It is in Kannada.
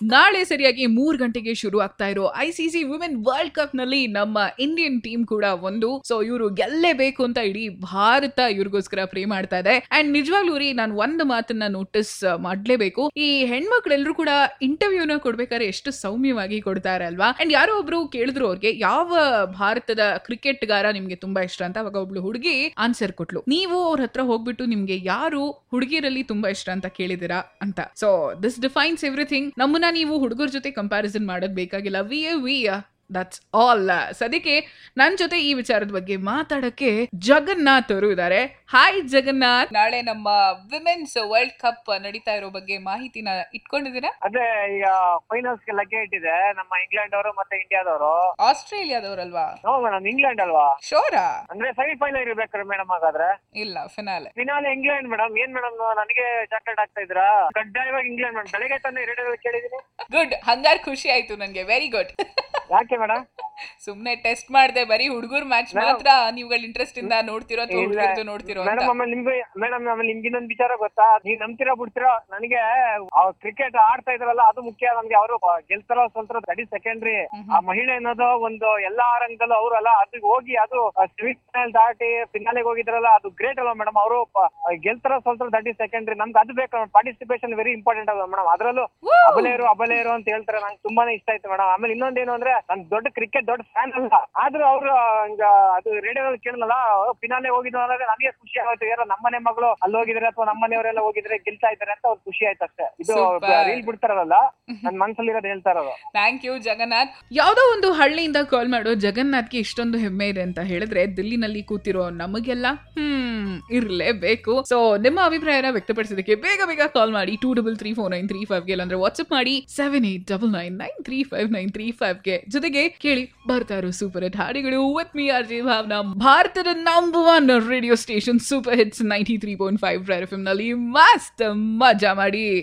ನಾಳೆ ಸರಿಯಾಗಿ ಮೂರ್ ಗಂಟೆಗೆ ಶುರು ಆಗ್ತಾ ಇರೋ I C C women world cup ನಲ್ಲಿ ನಮ್ಮ ಇಂಡಿಯನ್ ಟೀಮ್ ಕೂಡ ಒಂದು ಸೊ ಇವರು ಗೆಲ್ಲೇಬೇಕು ಅಂತ ಇಡೀ ಭಾರತ ಇವ್ರಿಗೋಸ್ಕರ ಪ್ರೇ ಮಾಡ್ತಾ ಇದೆ ಅಂಡ್ ನಿಜವಾಗ್ಲೂ ರೀ ನಾನು ಒಂದು ಮಾತನ್ನ ನೋಟಿಸ್ ಮಾಡ್ಲೇಬೇಕು ಈ ಹೆಣ್ಮಕ್ಳೆಲ್ಲರೂ ಕೂಡ ಇಂಟರ್ವ್ಯೂನ ಕೊಡ್ಬೇಕಾದ್ರೆ ಎಷ್ಟು ಸೌಮ್ಯವಾಗಿ ಕೊಡ್ತಾರೆ ಅಲ್ವಾ ಅಂಡ್ ಯಾರೋ ಒಬ್ರು ಕೇಳಿದ್ರು ಅವ್ರಿಗೆ ಯಾವ ಭಾರತದ ಕ್ರಿಕೆಟ್ಗಾರ ನಿಮ್ಗೆ ತುಂಬಾ ಇಷ್ಟ ಅಂತ ಅವಾಗ ಒಬ್ಳು ಹುಡುಗಿ ಆನ್ಸರ್ ಕೊಟ್ಲು ನೀವು ಅವ್ರ ಹತ್ರ ಹೋಗ್ಬಿಟ್ಟು ನಿಮ್ಗೆ ಯಾರು ಹುಡುಗಿರಲ್ಲಿ ತುಂಬಾ ಇಷ್ಟ ಅಂತ ಕೇಳಿದಿರಾ ಅಂತ ಸೊ ದಿಸ್ ಡಿಫೈನ್ಸ್ ಎವ್ರಿಥಿಂಗ್ ನಮ್ಮನ್ನ ನೀವು ಹುಡುಗರ ಜೊತೆ ಕಂಪ್ಯಾರಿಸನ್ ಮಾಡೋದ್ ಬೇಕಾಗಿಲ್ಲ ವಿ ಎ ವಿ ದಟ್ಸ್ ಆಲ್ ಸದ್ಯಕ್ಕೆ ನನ್ನ ಜೊತೆ ಈ ವಿಚಾರದ ಬಗ್ಗೆ ಮಾತಾಡಕ್ಕೆ ಜಗನ್ನಾಥ್ ಅವರು ಇದ್ದಾರೆ ಹಾಯ್ ಜಗನ್ನಾಥ್ ನಾಳೆ ನಮ್ಮ ವಿಮೆನ್ಸ್ ವರ್ಲ್ಡ್ ಕಪ್ ನಡೀತಾ ಇರೋ ಬಗ್ಗೆ ಮಾಹಿತಿನ ಇಟ್ಕೊಂಡಿದ್ದೀರಾ ಅದೇ ಈಗ ಫೈನಲ್ಸ್ ಗೆ ಲಗ್ಗೆ ಇಟ್ಟಿದೆ ನಮ್ಮ ಇಂಗ್ಲೆಂಡ್ ಅವರು ಮತ್ತೆ ಇಂಡಿಯಾದವರು ಆಸ್ಟ್ರೇಲಿಯಾದವ್ರಲ್ವಾ ನೋ ಮೇಡಮ್ ಇಂಗ್ಲೆಂಡ್ ಅಲ್ವಾ ಶೋರಾ ಅಂದ್ರೆ ಸೆಮಿಫೈನಲ್ ಇರ್ಬೇಕಾರೆ ಮೇಡಮ್ ಹಾಗಾದ್ರೆ ಇಲ್ಲ ಫಿನಾಲೆ ಫಿನಾಲೆ ಇಂಗ್ಲೆಂಡ್ ಮೇಡಮ್ ಏನ್ ಮೇಡಮ್ ನನಗೆ ಚಾಕ್ಲೇಟ್ ಆಗ್ತಾ ಇದ್ರಾ ಕಡ್ಡಾಯವಾಗಿ ಇಂಗ್ಲೆಂಡ್ ಮೇಡಮ್ ಬೆಳಗ್ಗೆ ತಾನೇ ರೇಡಿಯೋ ಕೇಳಿದೀನಿ ಗುಡ್ ಹಂಗಾರ್ ಖುಷಿ ಆಯ್ತು ನನ್ಗೆ ವೆರಿ ಗುಡ್ ಯಾಕೆ ಮೇಡಮ್ ಸುಮ್ನೆ ಟೆಸ್ಟ್ ಮಾಡ್ದೆ ಬರೀ ಹುಡುಗರ್ ಮ್ಯಾಚ್ ಮಾತ್ರ ನೀವುಗಳ ಇಂಟ್ರೆಸ್ಟ್ ಇಂದ ನೋಡ್ತಿರೋ ಅಥವಾ ಹುಡುಗರ್ದು ನೋಡ್ತಿರೋ ಅಂತ ಮೇಡಮ್ ಆಮೇಲೆ ನಿಮ್ಗೆ ಮೇಡಮ್ ಆಮೇಲೆ ನಿಮ್ಗೆ ಇನ್ನೊಂದ್ ವಿಚಾರ ಗೊತ್ತಾ ನೀವ್ ನಂಬ್ತೀರಾ ಬಿಡ್ತೀರಾ ನನಗೆ ಕ್ರಿಕೆಟ್ ಆಡ್ತಾ ಇದ್ರಲ್ಲ ಅದು ಮುಖ್ಯ ನಮ್ಗೆ ಅವರು ಗೆಲ್ತಾರೋ ಸೋಲ್ತಾರೋ ದಟ್ ಇಸ್ ಸೆಕೆಂಡ್ರಿ ಆ ಮಹಿಳೆ ಅನ್ನೋದು ಒಂದು ಎಲ್ಲಾ ರಂಗದಲ್ಲೂ ಅವರಲ್ಲ ಅದು ಹೋಗಿ ಅದು ಸೆಮಿಫೈನಲ್ ದಾಟಿ ಫಿನಾಲೆಗೆ ಹೋಗಿದ್ರಲ್ಲ ಅದು ಗ್ರೇಟ್ ಅಲ್ವಾ ಮೇಡಮ್ ಅವರು ಗೆಲ್ತಾರೋ ಸೋಲ್ತಾರೋ ದಟ್ ಇಸ್ ಸೆಕೆಂಡ್ರಿ ನಮ್ಗೆ ಅದು ಬೇಕು ಪಾರ್ಟಿಸಿಪೇಷನ್ ವೆರಿ ಇಂಪಾರ್ಟೆಂಟ್ ಅಲ್ವಾ ಮೇಡಮ್ ಅದ್ರಲ್ಲೂ ಅಬಲೆಯರು ಅಬಲೆಯರು ಅಂತ ಹೇಳ್ತಾರೆ ನಂಗೆ ತುಂಬಾನೇ ಇಷ್ಟ ಆಯ್ತು ಮೇಡಮ್ ಆಮೇಲೆ ಇನ್ನೊಂದೇನು ಅಂದ್ರೆ ನನ್ ದೊಡ್ಡ ಕ್ರಿಕೆಟ್ ದೊಡ್ಡ ಫ್ಯಾನ್ ಅಲ್ಲ ಆದ್ರೂ ಅವ್ರು ಹಿಂಗ ಅದು ರೇಡಿಯೋದಲ್ಲಿ ಕೇಳಲ್ಲ ಫಿನಾಲೆ ಹೋಗಿದ್ದು ಅಂದ್ರೆ ನನಗೆ ಖುಷಿ ಆಗುತ್ತೆ ಯಾರೋ ನಮ್ಮನೆ ಮಗಳು ಅಲ್ಲಿ ಹೋಗಿದ್ರೆ ಅಥವಾ ನಮ್ಮನೆಯವರೆಲ್ಲ ಹೋಗಿದ್ರೆ ಗೆಲ್ತಾ ಇದ್ದಾರೆ ಅಂತ ಅವ್ರು ಖುಷಿ ಆಯ್ತು ಅಷ್ಟೇ ಇದು Super. ರೀಲ್ ಬಿಡ್ತಾರಲ್ಲ ನನ್ ಮನ್ಸಲ್ಲಿರೋದು ಹೇಳ್ತಾ ಇರೋದು ಥ್ಯಾಂಕ್ ಯು ಜಗನ್ನಾಥ್ ಯಾವ್ದೋ ಒಂದು ಹಳ್ಳಿಯಿಂದ ಕಾಲ್ ಮಾಡೋ ಜಗನ್ನಾಥ್ಗೆ ಇಷ್ಟೊಂದು ಹೆಮ್ಮೆ ಇದೆ ಅಂತ ಹೇಳಿದ್ರೆ ದಿಲ್ಲಿನಲ್ಲಿ ಕೂತಿರೋ ನಮಗೆಲ್ಲ ಹ್ಮ್ ಇರ್ಲೇಬೇಕು ಸೊ ನಿಮ್ಮ ಅಭಿಪ್ರಾಯನ ವ್ಯಕ್ತಪಡಿಸೋದಕ್ಕೆ ಬೇಗ ಬೇಗ ಕಾಲ್ ಮಾಡಿ two double three four nine three ಫೈವ್ಗೆ ಅಂದ್ರೆ ವಾಟ್ಸ್ಆಪ್ ಮಾಡಿ seven eight double nine nine three five nine three ಫೈವ್ಗೆ ಜೊತೆಗೆ ಕೇಳಿ ಬರ್ತಾ ಇರೋ ಸೂಪರ್ ಹಿಟ್ ಹಾಡಿಗಳು with me R J Bhavana ಭಾರತದ number one radio station super hits ninety three point five ನಲ್ಲಿ ಮಸ್ತ್ ಮಜಾ ಮಾಡಿ